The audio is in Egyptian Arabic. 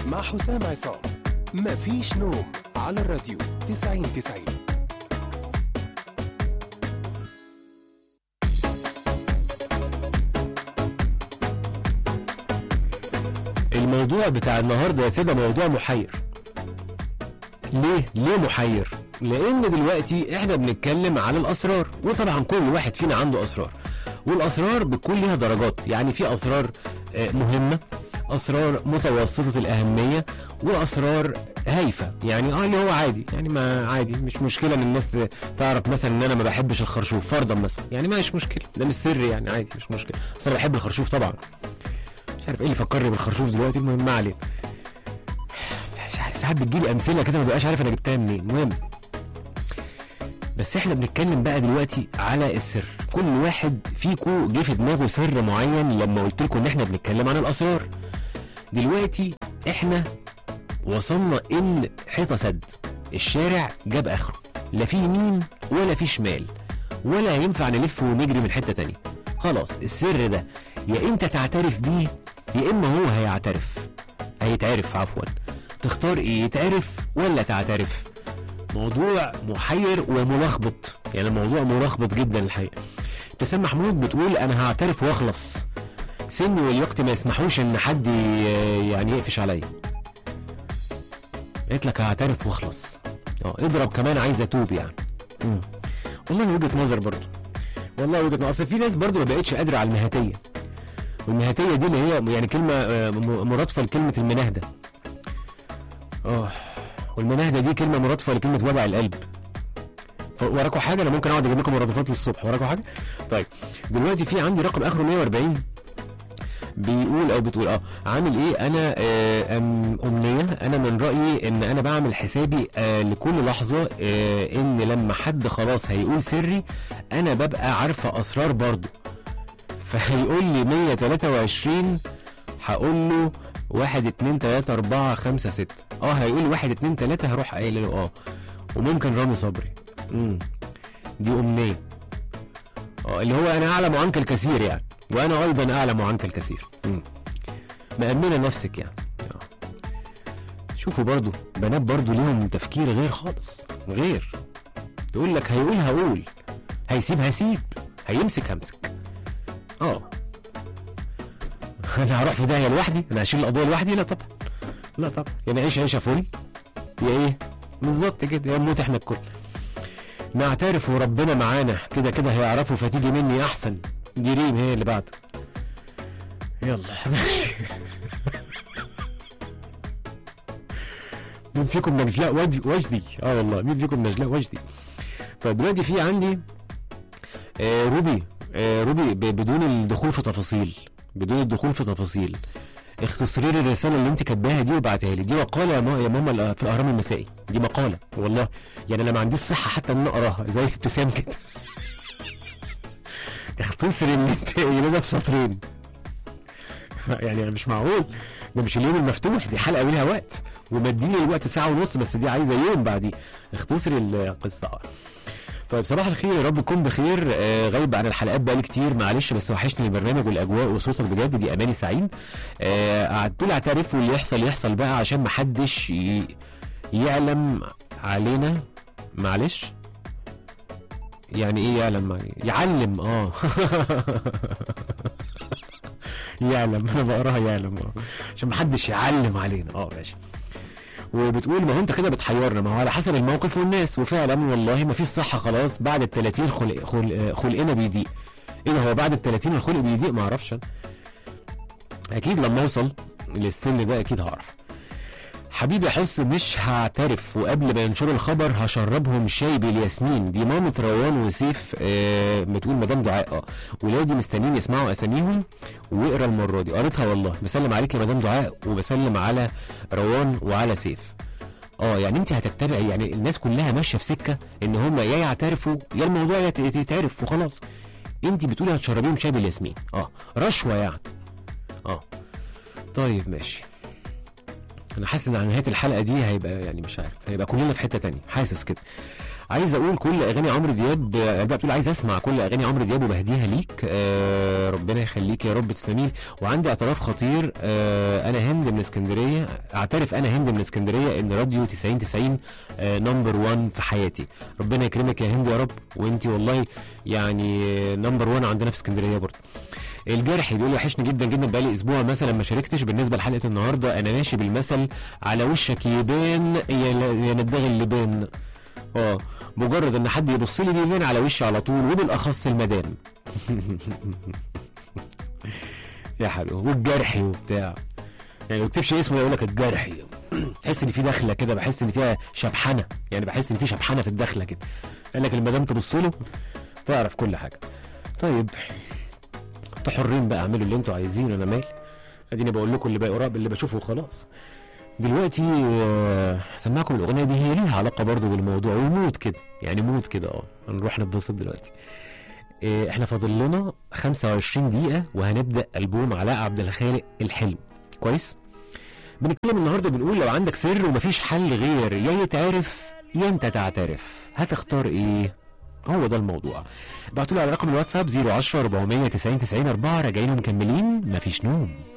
مع حسام عصام مفيش نوم على الراديو 90 90 الموضوع بتاع النهارده يا سيدة موضوع محير ليه؟ ليه محير؟ لأن دلوقتي احنا بنتكلم على الأسرار وطبعا كل واحد فينا عنده أسرار والأسرار بتكون ليها درجات يعني في أسرار آه، مهمة أسرار متوسطة الأهمية وأسرار هايفة يعني اه اللي هو عادي يعني ما عادي مش مشكلة إن الناس ت- تعرف مثلا إن أنا ما بحبش الخرشوف فرضا مثلا يعني ما مش مشكلة ده مش سر يعني عادي مش مشكلة بس أنا بحب الخرشوف طبعا مش عارف ايه اللي فكرني بالخرشوف دلوقتي المهم ما علينا مش عارف ساعات بتجيلي امثله كده ما ببقاش عارف انا جبتها منين المهم بس احنا بنتكلم بقى دلوقتي على السر كل واحد فيكو جه في دماغه سر معين لما قلت لكم ان احنا بنتكلم عن الاسرار دلوقتي احنا وصلنا ان حيطه سد الشارع جاب اخره لا في يمين ولا في شمال ولا هينفع نلف ونجري من حته تانية خلاص السر ده يا انت تعترف بيه يا اما هو هيعترف هيتعرف عفوا تختار ايه يتعرف ولا تعترف موضوع محير وملخبط يعني الموضوع ملخبط جدا الحقيقه ابتسام محمود بتقول انا هعترف واخلص سني والوقت ما يسمحوش ان حد ي- يعني يقفش عليا قلت لك هعترف واخلص اه اضرب كمان عايز اتوب يعني مم. والله وجهه نظر برضه والله وجهه نظر اصل في ناس برضه ما بقتش قادره على المهاتيه والمهاتيه دي اللي هي يعني كلمه آه، م- مرادفه لكلمه المناهده اه والمناهده دي كلمه مرادفه لكلمه وجع القلب ف- وراكوا حاجه انا ممكن اقعد اجيب لكم مرادفات للصبح وراكوا حاجه طيب دلوقتي في عندي رقم اخره 140 بيقول او بتقول اه عامل ايه انا آه أم امنيه انا من رايي ان انا بعمل حسابي آه لكل لحظه آه ان لما حد خلاص هيقول سري انا ببقى عارفه اسرار برضه فهيقول لي 123 هقول له واحد اتنين تلاتة أربعة خمسة ستة اه هيقول لي واحد اتنين تلاتة هروح قايل له اه وممكن رامي صبري امم دي أمنية اه اللي هو أنا أعلم عنك الكثير يعني وأنا أيضا أعلم عنك الكثير امم مأمنة نفسك يعني اه شوفوا برضو بنات برضو ليهم تفكير غير خالص غير تقول لك هيقول هقول هيسيب هسيب هيمسك همسك اه انا هروح في داهيه لوحدي انا هشيل القضيه لوحدي لا طبعا لا طبعا يعني عيش عيشه فل يا ايه بالظبط كده يا نموت احنا الكل نعترف وربنا معانا كده كده هيعرفوا فتيجي مني احسن دي ريم هي اللي بعد يلا مين فيكم نجلاء وجدي وجدي اه والله مين فيكم نجلاء وجدي طيب دلوقتي في عندي آه روبي آه روبي ب- بدون الدخول في تفاصيل بدون الدخول في تفاصيل اختصري لي الرساله اللي انت كاتباها دي وبعتها لي دي مقاله يا, ما يا ماما في الاهرام المسائي دي مقاله والله يعني انا ما عنديش صحه حتى ان أنا اقراها زي ابتسام كده اختصري اللي انت قايله ده في سطرين يعني مش معقول ده مش اليوم المفتوح دي حلقه وليها وقت ومديني الوقت ساعه ونص بس دي عايزه يوم بعديه اختصري القصه طيب صباح الخير يا رب تكون بخير آه غايب عن الحلقات بقالي كتير معلش بس وحشني البرنامج والاجواء وصوتك بجد دي اماني سعيد آه قعدت لي اعترف واللي يحصل يحصل بقى عشان محدش ي... يعلم علينا معلش يعني ايه يعلم علي- يعلم اه يعلم انا بقراها يعلم اه عشان محدش يعلم علينا اه ماشي وبتقول ما هو انت كده بتحيرنا ما هو على حسب الموقف والناس وفعلا والله ما فيش صحه خلاص بعد ال 30 خلق خلق خلقنا بيضيق ايه ده هو بعد ال 30 الخلق بيضيق ما اعرفش أنا. اكيد لما اوصل للسن ده اكيد هعرف حبيبي حس مش هعترف وقبل ما ينشروا الخبر هشربهم شاي بالياسمين دي مامة روان وسيف آه بتقول مدام دعاء اه ولادي مستنيين يسمعوا اساميهم واقرا المره دي قريتها والله بسلم عليك يا مدام دعاء وبسلم على روان وعلى سيف اه يعني انت هتتبعي يعني الناس كلها ماشيه في سكه ان هم يا يعترفوا يا الموضوع يت- يت- يتعرف وخلاص انت بتقولي هتشربيهم شاي بالياسمين اه رشوه يعني اه طيب ماشي انا حاسس ان على نهايه الحلقه دي هيبقى يعني مش عارف هيبقى كلنا في حته تانية حاسس كده عايز اقول كل اغاني عمرو دياب آه، بقى بتقول عايز اسمع كل اغاني عمرو دياب وبهديها ليك آه ربنا يخليك يا رب تسلمي وعندي اعتراف خطير آه انا هند من اسكندريه اعترف انا هند من اسكندريه ان راديو 90 90 آه نمبر 1 في حياتي ربنا يكرمك يا هند يا رب وانتي والله يعني نمبر 1 عندنا في اسكندريه برضه الجرح بيقول لي وحشني جدا جدا بقالي اسبوع مثلا ما شاركتش بالنسبه لحلقه النهارده انا ماشي بالمثل على وشك يبان يا يا نداغ اللبان اه مجرد ان حد يبص لي بيبان على وشي على طول وبالاخص المدام يا حبيبي والجرحي وبتاع يعني ما بكتبش اسمه يقول لك الجرحي تحس ان في دخله كده بحس ان فيها شبحنه يعني بحس ان في شبحنه في الدخله كده قال لك المدام تبص له تعرف كل حاجه طيب انتوا حرين بقى اعملوا اللي انتوا عايزينه انا مالي اديني بقول لكم اللي بقرا اللي بشوفه وخلاص دلوقتي آه، هسمعكم الاغنيه دي هي ليها علاقه برضو بالموضوع وموت كده يعني موت كده اه هنروح نتبسط دلوقتي آه، احنا فاضل لنا 25 دقيقه وهنبدا البوم علاء عبد الخالق الحلم كويس بنتكلم النهارده بنقول لو عندك سر ومفيش حل غير يا يتعرف يا انت تعترف هتختار ايه هو ده الموضوع ابعتوا لي على رقم الواتساب 010 490 90 4 راجعين ومكملين مفيش نوم